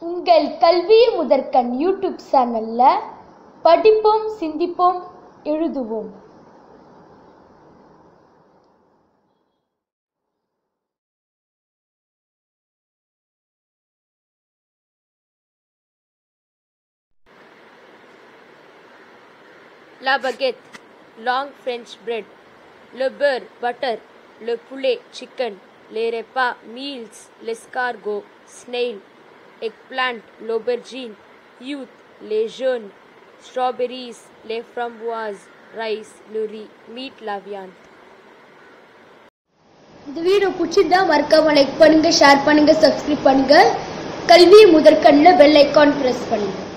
உங்கள் கல்வி முதற்கண் யூடியூப் சேனல்ல படிப்போம் சிந்திப்போம் எழுதுவோம் La baguette, long French bread. Le beurre, butter. Le poulet, chicken. Les repas, meals, l'escargot, snail. Eggplant, l'aubergine. Youth, les jeunes. Strawberries, les framboises. Rice, le riz. Meat, la viande. இந்த video பிடிச்சிருந்தா மறக்காம like பண்ணுங்க share பண்ணுங்க subscribe பண்ணுங்க கல்வி முதற்கண்ணில் bell icon press பண்ணுங்க